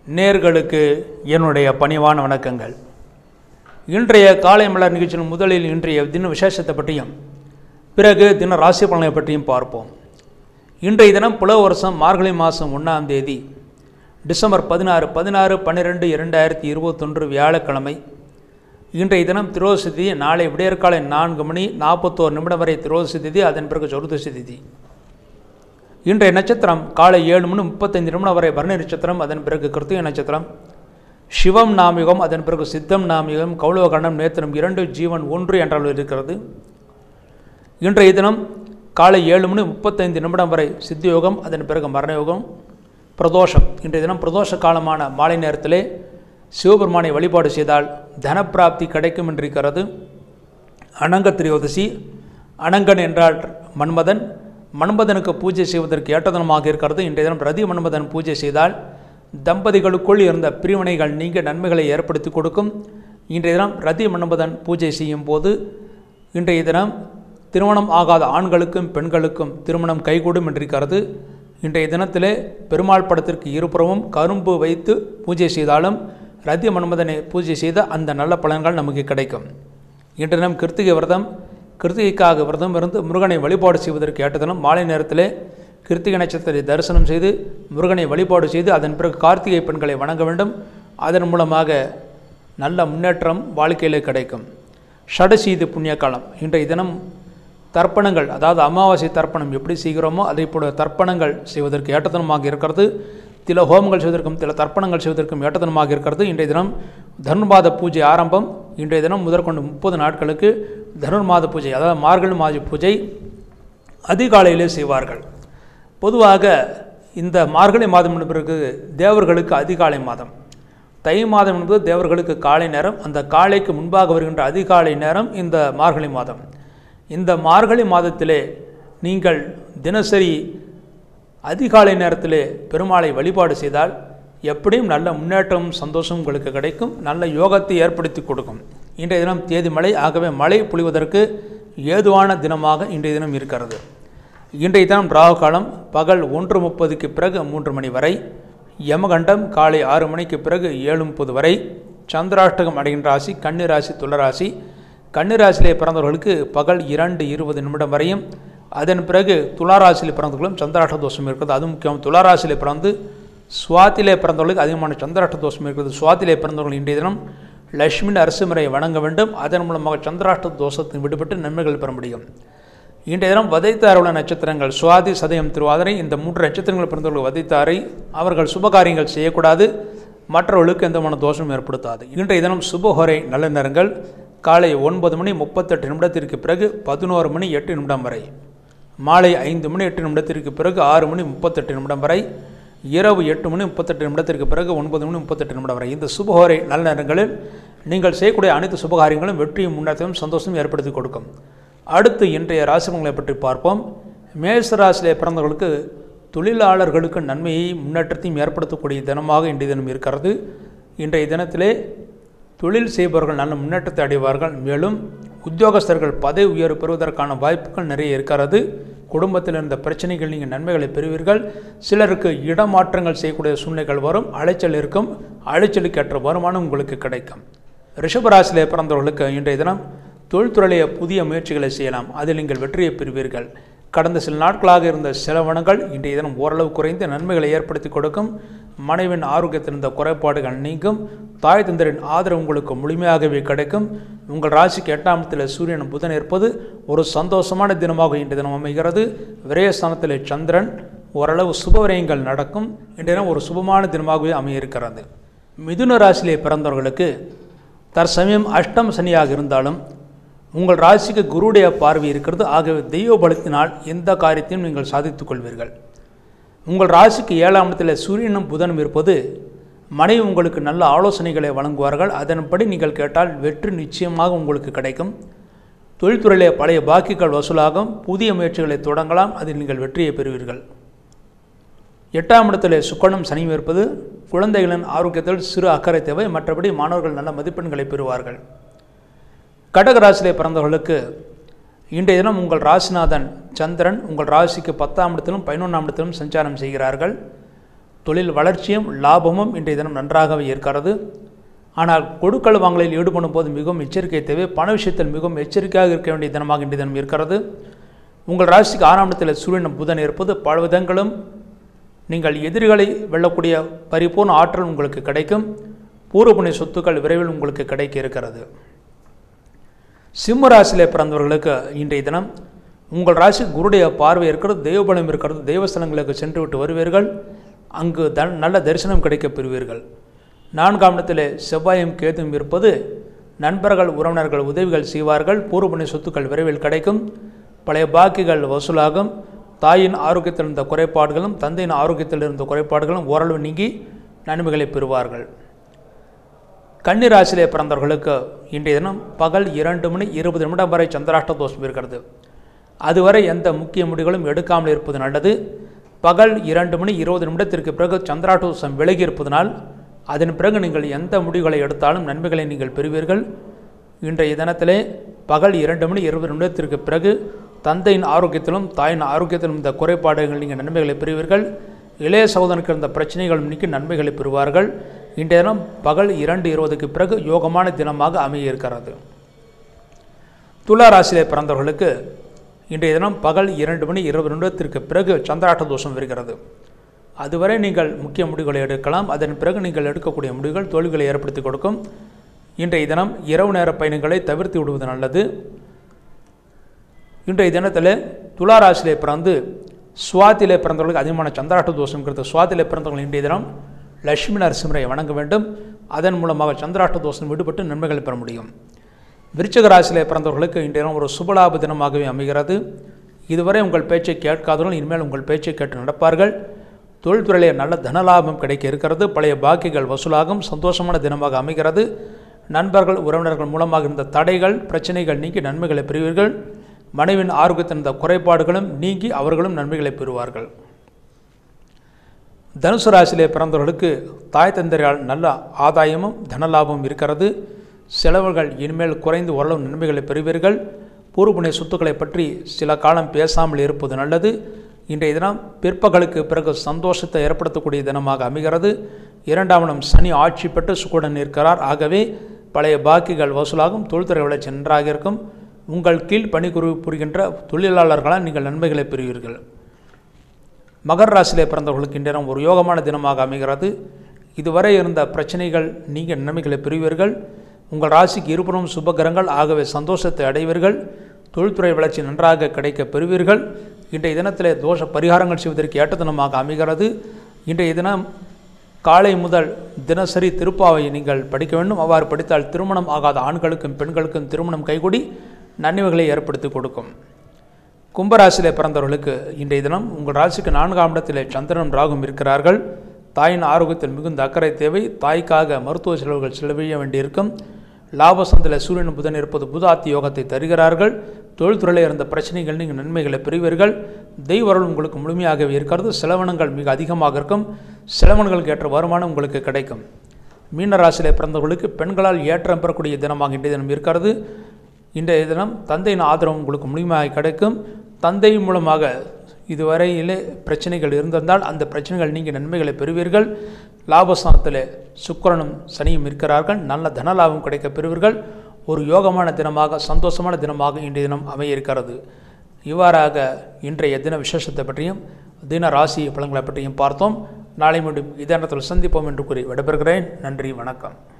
நேர்களுக்கு என்னுடைய பணிவான வணக்கங்கள் இன்றைய காலை மலர் நிகழ்ச்சியில் முதலில் இன்றைய தின விசேஷத்தை பற்றியும் பிறகு தின ராசி பலனை பற்றியும் பார்ப்போம் இன்றைய தினம் புலவ வருஷம் மார்கழி மாதம் ஒன்றாம் தேதி டிசம்பர் பதினாறு பதினாறு பன்னிரெண்டு இரண்டாயிரத்தி இருபத்தொன்று வியாழக்கிழமை இன்றைய தினம் திரோசி திதி நாளை விடியற்காலை நான்கு மணி நாற்பத்தோரு நிமிடம் வரை திரோசி திதி அதன் பிறகு சொருதசி திதி இன்றைய நட்சத்திரம் காலை ஏழு மணி முப்பத்தைந்து நிமிடம் வரை பரணி நட்சத்திரம் அதன் பிறகு கிருத்திகை நட்சத்திரம் சிவம் நாமிகம் அதன் பிறகு சித்தம் நாமிகம் கௌளவகண்டம் நேத்திரம் இரண்டு ஜீவன் ஒன்று என்ற அளவில் இருக்கிறது இன்றைய தினம் காலை ஏழு மணி முப்பத்தைந்து நிமிடம் வரை சித்தியோகம் அதன் பிறகு மரணயோகம் பிரதோஷம் இன்றைய தினம் பிரதோஷ காலமான மாலை நேரத்திலே சிவபெருமானை வழிபாடு செய்தால் தனப்பிராப்தி கிடைக்கும் என்றிருக்கிறது அனங்க திரியோதசி அனங்கன் என்றால் மன்மதன் மன்மதனுக்கு பூஜை செய்வதற்கு ஏற்றதனமாக இருக்கிறது இன்றைய தினம் ரதி மன்மதன் பூஜை செய்தால் தம்பதிகளுக்குள் இருந்த பிரிவினைகள் நீங்க நன்மைகளை ஏற்படுத்தி கொடுக்கும் இன்றைய தினம் ரதி மன்மதன் பூஜை செய்யும் போது இன்றைய தினம் திருமணம் ஆகாத ஆண்களுக்கும் பெண்களுக்கும் திருமணம் கைகூடும் என்றிருக்கிறது இன்றைய தினத்திலே பெருமாள் படத்திற்கு இருபுறமும் கரும்பு வைத்து பூஜை செய்தாலும் ரதி மன்மதனை பூஜை செய்த அந்த நல்ல பலன்கள் நமக்கு கிடைக்கும் இன்று தினம் கிருத்திகை விரதம் கிருத்திகைக்காக விரதம் இருந்து முருகனை வழிபாடு செய்வதற்கு ஏற்ற தினம் மாலை நேரத்திலே கிருத்திகை நட்சத்திரத்தை தரிசனம் செய்து முருகனை வழிபாடு செய்து அதன் பிறகு கார்த்திகை பெண்களை வணங்க வேண்டும் அதன் மூலமாக நல்ல முன்னேற்றம் வாழ்க்கையிலே கிடைக்கும் ஷடசீது புண்ணிய காலம் இன்றைய தினம் தர்ப்பணங்கள் அதாவது அமாவாசை தர்ப்பணம் எப்படி செய்கிறோமோ அதே போல தர்ப்பணங்கள் செய்வதற்கு ஏற்றத்தனமாக இருக்கிறது சில ஹோமங்கள் செய்வதற்கும் சில தர்ப்பணங்கள் செய்வதற்கும் ஏற்றத்தனமாக இருக்கிறது இன்றைய தினம் தனுர்மாத பூஜை ஆரம்பம் இன்றைய தினம் முதற்கொண்டு முப்பது நாட்களுக்கு தனுர்மாத பூஜை அதாவது மார்கழி மாத பூஜை அதிகாலையிலே செய்வார்கள் பொதுவாக இந்த மார்கழி மாதம் என்பதற்கு தேவர்களுக்கு அதிகாலை மாதம் தை மாதம் என்பது தேவர்களுக்கு காலை நேரம் அந்த காலைக்கு முன்பாக வருகின்ற அதிகாலை நேரம் இந்த மார்கழி மாதம் இந்த மார்கழி மாதத்திலே நீங்கள் தினசரி அதிகாலை நேரத்திலே பெருமாளை வழிபாடு செய்தால் எப்படியும் நல்ல முன்னேற்றம் சந்தோஷம் உங்களுக்கு கிடைக்கும் நல்ல யோகத்தை ஏற்படுத்தி கொடுக்கும் இன்றைய தினம் தேதி மழை ஆகவே மழை பொழிவதற்கு ஏதுவான தினமாக இன்றைய தினம் இருக்கிறது இன்றைய தினம் ராகு காலம் பகல் ஒன்று முப்பதுக்கு பிறகு மூன்று மணி வரை யமகண்டம் காலை ஆறு மணிக்கு பிறகு ஏழு முப்பது வரை சந்திராஷ்டகம் அடைகின்ற ராசி கன்னி ராசி துளராசி கன்னிராசியிலே பிறந்தவர்களுக்கு பகல் இரண்டு இருபது நிமிடம் வரையும் அதன் பிறகு துளாராசியில் பிறந்தவர்களும் சந்திராஷ்ட தோஷம் இருக்கிறது அது முக்கியம் துளாராசியில் பிறந்து சுவாத்திலே பிறந்தவர்களுக்கு அதிகமான சந்திராஷ்ட தோஷம் இருக்கிறது சுவாத்திலே பிறந்தவர்கள் இன்றைய தினம் லட்சுமி நரசிம்மரை வணங்க வேண்டும் அதன் மூலமாக சந்திராஷ்ட தோஷத்தை விடுபட்டு நன்மைகள் பெற முடியும் இன்றைய தினம் வதைத்தார் உள்ள நட்சத்திரங்கள் சுவாதி சதயம் திருவாதிரை இந்த மூன்று நட்சத்திரங்கள் பிறந்தவர்கள் வதைத்தாரை அவர்கள் சுபகாரியங்கள் செய்யக்கூடாது மற்றவர்களுக்கு எந்த மன தோஷமும் ஏற்படுத்தாது இன்றைய தினம் சுபஹோரை நல்ல நேரங்கள் காலை ஒன்பது மணி முப்பத்தெட்டு நிமிடத்திற்கு பிறகு பதினோரு மணி எட்டு நிமிடம் வரை மாலை ஐந்து மணி எட்டு நிமிடத்திற்கு பிறகு ஆறு மணி முப்பத்தெட்டு நிமிடம் வரை இரவு எட்டு மணி முப்பத்தெட்டு நிமிடத்திற்கு பிறகு ஒன்பது மணி முப்பத்தெட்டு நிமிடம் வரை இந்த சுபஹோரை நல்ல நேரங்களில் நீங்கள் செய்யக்கூடிய அனைத்து சுபகாரியங்களும் வெற்றியும் முன்னேற்றமும் சந்தோஷம் ஏற்படுத்தி கொடுக்கும் அடுத்து இன்றைய ராசிபலன்களை பற்றி பார்ப்போம் மேஷ ராசியிலே பிறந்தவர்களுக்கு தொழிலாளர்களுக்கு நன்மையை முன்னேற்றத்தையும் ஏற்படுத்தக்கூடிய தினமாக இன்றைய தினம் இருக்கிறது இன்றைய தினத்திலே தொழில் செய்பவர்கள் நல்ல முன்னேற்றத்தை அடைவார்கள் மேலும் உத்தியோகஸ்தர்கள் பதவி உயர்வு பெறுவதற்கான வாய்ப்புகள் நிறைய இருக்கிறது குடும்பத்தில் இருந்த பிரச்சனைகள் நீங்கள் நன்மைகளை பெறுவீர்கள் சிலருக்கு இடமாற்றங்கள் செய்யக்கூடிய சூழ்நிலைகள் வரும் அலைச்சல் இருக்கும் அலைச்சலுக்கேற்ற வருமானம் உங்களுக்கு கிடைக்கும் ரிஷபராசியிலே பிறந்தவர்களுக்கு இன்றைய தினம் தொழில்துறையிலேயே புதிய முயற்சிகளை செய்யலாம் அதில் நீங்கள் வெற்றியை பெறுவீர்கள் கடந்த சில நாட்களாக இருந்த செலவனங்கள் இன்றைய தினம் ஓரளவு குறைந்து நன்மைகளை ஏற்படுத்தி கொடுக்கும் மனைவின் ஆரோக்கியத்தில் இருந்த குறைபாடுகள் நீங்கும் தாய் தந்தரின் ஆதரவு உங்களுக்கு முழுமையாகவே கிடைக்கும் உங்கள் ராசிக்கு எட்டாம் இடத்தில் சூரியன் புதன் இருப்பது ஒரு சந்தோஷமான தினமாக இன்றைய தினம் அமைகிறது விரயஸ்தானத்தில் சந்திரன் ஓரளவு சுபவிரயங்கள் நடக்கும் இன்றைய தினம் ஒரு சுபமான தினமாகவே அமையிருக்கிறது மிதுன ராசியிலே பிறந்தவர்களுக்கு தற்சமயம் அஷ்டம் சனியாக இருந்தாலும் உங்கள் ராசிக்கு குருடைய பார்வை இருக்கிறது ஆகவே தெய்வ பலத்தினால் எந்த காரியத்தையும் நீங்கள் சாதித்துக் கொள்வீர்கள் உங்கள் ராசிக்கு ஏழாம் இடத்தில் சூரியனும் புதனும் இருப்பது மனைவி உங்களுக்கு நல்ல ஆலோசனைகளை வழங்குவார்கள் அதன்படி நீங்கள் கேட்டால் வெற்றி நிச்சயமாக உங்களுக்கு கிடைக்கும் தொழில்துறையிலே பழைய பாக்கிகள் வசூலாகும் புதிய முயற்சிகளை தொடங்கலாம் அதில் நீங்கள் வெற்றியை பெறுவீர்கள் எட்டாம் இடத்தில் சுக்கணும் சனியும் இருப்பது குழந்தைகளின் ஆரோக்கியத்தில் சிறு அக்கறை தேவை மற்றபடி மாணவர்கள் நல்ல மதிப்பெண்களை பெறுவார்கள் கடக ராசியிலே பிறந்தவர்களுக்கு இன்றைய தினம் உங்கள் ராசிநாதன் சந்திரன் உங்கள் ராசிக்கு பத்தாம் இடத்திலும் பதினொன்றாம் இடத்திலும் சஞ்சாரம் செய்கிறார்கள் தொழில் வளர்ச்சியும் லாபமும் இன்றைய தினம் நன்றாகவே இருக்கிறது ஆனால் கொடுக்கல் வாங்கலில் ஈடுபடும் போது மிகவும் எச்சரிக்கை தேவை பண விஷயத்தில் மிகவும் எச்சரிக்கையாக இருக்க வேண்டிய தினமாக இன்றைய தினம் இருக்கிறது உங்கள் ராசிக்கு ஆறாம் இடத்தில் சூரியன் புதன் இருப்பது பல விதங்களும் நீங்கள் எதிரிகளை வெல்லக்கூடிய பரிபூர்ண ஆற்றல் உங்களுக்கு கிடைக்கும் பூர்வ புண்ணிய சொத்துக்கள் விரைவில் உங்களுக்கு கிடைக்க இருக்கிறது சிம்ம ராசியிலே பிறந்தவர்களுக்கு இன்றைய தினம் உங்கள் ராசி குருடைய பார்வை இருக்கிறது தெய்வபலம் இருக்கிறது தெய்வஸ்தலங்களுக்கு சென்று விட்டு வருவீர்கள் அங்கு தன் நல்ல தரிசனம் கிடைக்கப் பெறுவீர்கள் நான்காம் இடத்திலே செவ்வாயும் கேதும் இருப்பது நண்பர்கள் உறவினர்கள் உதவிகள் செய்வார்கள் பூர்வ புண்ணிய சொத்துக்கள் விரைவில் கிடைக்கும் பழைய பாக்கிகள் வசூலாகும் தாயின் ஆரோக்கியத்தில் இருந்த குறைபாடுகளும் தந்தையின் ஆரோக்கியத்தில் இருந்த குறைபாடுகளும் ஓரளவு நீங்கி நன்மைகளை பெறுவார்கள் கன்னி ராசியிலே பிறந்தவர்களுக்கு இன்றைய தினம் பகல் இரண்டு மணி இருபது நிமிடம் வரை சந்திராஷ்ட தோஷம் இருக்கிறது அதுவரை எந்த முக்கிய முடிவுகளும் எடுக்காமல் இருப்பது நல்லது பகல் இரண்டு மணி இருபது நிமிடத்திற்கு பிறகு சந்திராஷ்ட தோஷம் விலகி இருப்பதனால் அதன் பிறகு நீங்கள் எந்த முடிவுகளை எடுத்தாலும் நன்மைகளை நீங்கள் பெறுவீர்கள் இன்றைய தினத்திலே பகல் இரண்டு மணி இருபது நிமிடத்திற்கு பிறகு தந்தையின் ஆரோக்கியத்திலும் தாயின் ஆரோக்கியத்திலும் இந்த குறைபாடுகள் நீங்கள் நன்மைகளை பெறுவீர்கள் இளைய சகோதரனுக்கு இருந்த பிரச்சனைகள் நீக்கி நன்மைகளை பெறுவார்கள் இன்றைய தினம் பகல் இரண்டு இருபதுக்கு பிறகு யோகமான தினமாக அமைய இருக்கிறது துலா ராசியிலே பிறந்தவர்களுக்கு இன்றைய தினம் பகல் இரண்டு மணி இருபது நிமிடத்திற்கு பிறகு சந்திராட்ட தோஷம் வருகிறது அதுவரை நீங்கள் முக்கிய முடிவுகளை எடுக்கலாம் அதன் பிறகு நீங்கள் எடுக்கக்கூடிய முடிவுகள் தோல்விகளை ஏற்படுத்தி கொடுக்கும் இன்றைய தினம் இரவு நேர பயணங்களை தவிர்த்து விடுவது நல்லது இன்றைய தினத்தில் துலா ராசியிலே பிறந்து சுவாத்திலே பிறந்தவர்களுக்கு அதிகமான சந்திராட்ட தோஷங்கிறது சுவாத்திலே பிறந்தவர்கள் இன்றைய தினம் லட்சுமி நரசிம்மரை வணங்க வேண்டும் அதன் மூலமாக சந்திராட்ட தோஷம் விடுபட்டு நன்மைகளை பெற முடியும் விருச்சக ராசியிலே பிறந்தவர்களுக்கு இன்றைய தினம் ஒரு சுபலாப தினமாகவே அமைகிறது இதுவரை உங்கள் பேச்சை கேட்காதவர்கள் இனிமேல் உங்கள் பேச்சை கேட்டு நடப்பார்கள் தொழில்துறையிலே நல்ல தனலாபம் கிடைக்க இருக்கிறது பழைய பாக்கிகள் வசூலாகும் சந்தோஷமான தினமாக அமைகிறது நண்பர்கள் உறவினர்கள் மூலமாக இருந்த தடைகள் பிரச்சனைகள் நீக்கி நன்மைகளை பெறுவீர்கள் மனைவின் ஆரோக்கியத்தின் இந்த குறைபாடுகளும் நீங்கி அவர்களும் நன்மைகளை பெறுவார்கள் தனுசு ராசியிலே பிறந்தவர்களுக்கு தாய் தந்தரால் நல்ல ஆதாயமும் தனலாபமும் இருக்கிறது செலவுகள் இனிமேல் குறைந்து ஓரளவு நன்மைகளை பெறுவீர்கள் பூர்வபுண்ணிய சொத்துக்களை பற்றி சில காலம் பேசாமல் இருப்பது நல்லது இன்றைய தினம் பிற்பகலுக்கு பிறகு சந்தோஷத்தை ஏற்படுத்தக்கூடிய தினமாக அமைகிறது இரண்டாம் இடம் சனி ஆட்சி பெற்று சுக்குடன் இருக்கிறார் ஆகவே பழைய பாக்கிகள் வசூலாகும் தொழில்துறை வளர்ச்சி நன்றாக இருக்கும் உங்கள் கீழ் பணிபுரி புரிகின்ற தொழிலாளர்களால் நீங்கள் நன்மைகளை பெறுவீர்கள் மகர் ராசியிலே பிறந்தவர்களுக்கு இன்றைய தினம் ஒரு யோகமான தினமாக அமைகிறது இதுவரை இருந்த பிரச்சனைகள் நீங்கள் நன்மைகளை பெறுவீர்கள் உங்கள் ராசிக்கு இருபுறம் சுபகிரங்கள் ஆகவே சந்தோஷத்தை அடைவீர்கள் தொழில்துறை வளர்ச்சி நன்றாக கிடைக்க பெறுவீர்கள் இன்றைய தினத்திலே தோஷ பரிகாரங்கள் செய்வதற்கு ஏற்ற தினமாக அமைகிறது இன்றைய தினம் காலை முதல் தினசரி திருப்பாவை நீங்கள் படிக்க வேண்டும் அவ்வாறு படித்தால் திருமணம் ஆகாத ஆண்களுக்கும் பெண்களுக்கும் திருமணம் கைகூடி நன்மைகளை ஏற்படுத்தி கொடுக்கும் கும்பராசியிலே பிறந்தவர்களுக்கு இன்றைய தினம் உங்கள் ராசிக்கு நான்காம் இடத்திலே சந்திரன் ராகும் இருக்கிறார்கள் தாயின் ஆரோக்கியத்தில் மிகுந்த அக்கறை தேவை தாய்க்காக மருத்துவ செலவுகள் செலவிய வேண்டியிருக்கும் லாபசந்தில் சூரியன் புதன் இருப்பது புதாத்தி யோகத்தை தருகிறார்கள் தொழில்துறையில் இருந்த பிரச்சனைகள் நீங்கள் நன்மைகளை பெறுவீர்கள் தெய்வருள் உங்களுக்கு முழுமையாகவே இருக்கிறது செலவினங்கள் மிக அதிகமாக இருக்கும் செலவினங்களுக்கு ஏற்ற வருமானம் உங்களுக்கு கிடைக்கும் மீன ராசியிலே பிறந்தவர்களுக்கு பெண்களால் ஏற்றம் பெறக்கூடிய தினமாக இன்றைய தினம் இருக்கிறது இன்றைய தினம் தந்தையின் ஆதரவு உங்களுக்கு முழுமையாக கிடைக்கும் தந்தை மூலமாக இதுவரையிலே பிரச்சனைகள் இருந்திருந்தால் அந்த பிரச்சனைகள் நீங்கள் நன்மைகளை பெறுவீர்கள் லாபஸ்தானத்தில் சுக்கிரனும் சனியும் இருக்கிறார்கள் நல்ல தன லாபம் கிடைக்க பெறுவீர்கள் ஒரு யோகமான தினமாக சந்தோஷமான தினமாக இன்றைய தினம் அமைய இருக்கிறது இவ்வாறாக இன்றைய தின விசேஷத்தை பற்றியும் தின ராசி பலன்களை பற்றியும் பார்த்தோம் நாளை மீண்டும் இதே நேரத்தில் சந்திப்போம் என்று கூறி விடைபெறுகிறேன் நன்றி வணக்கம்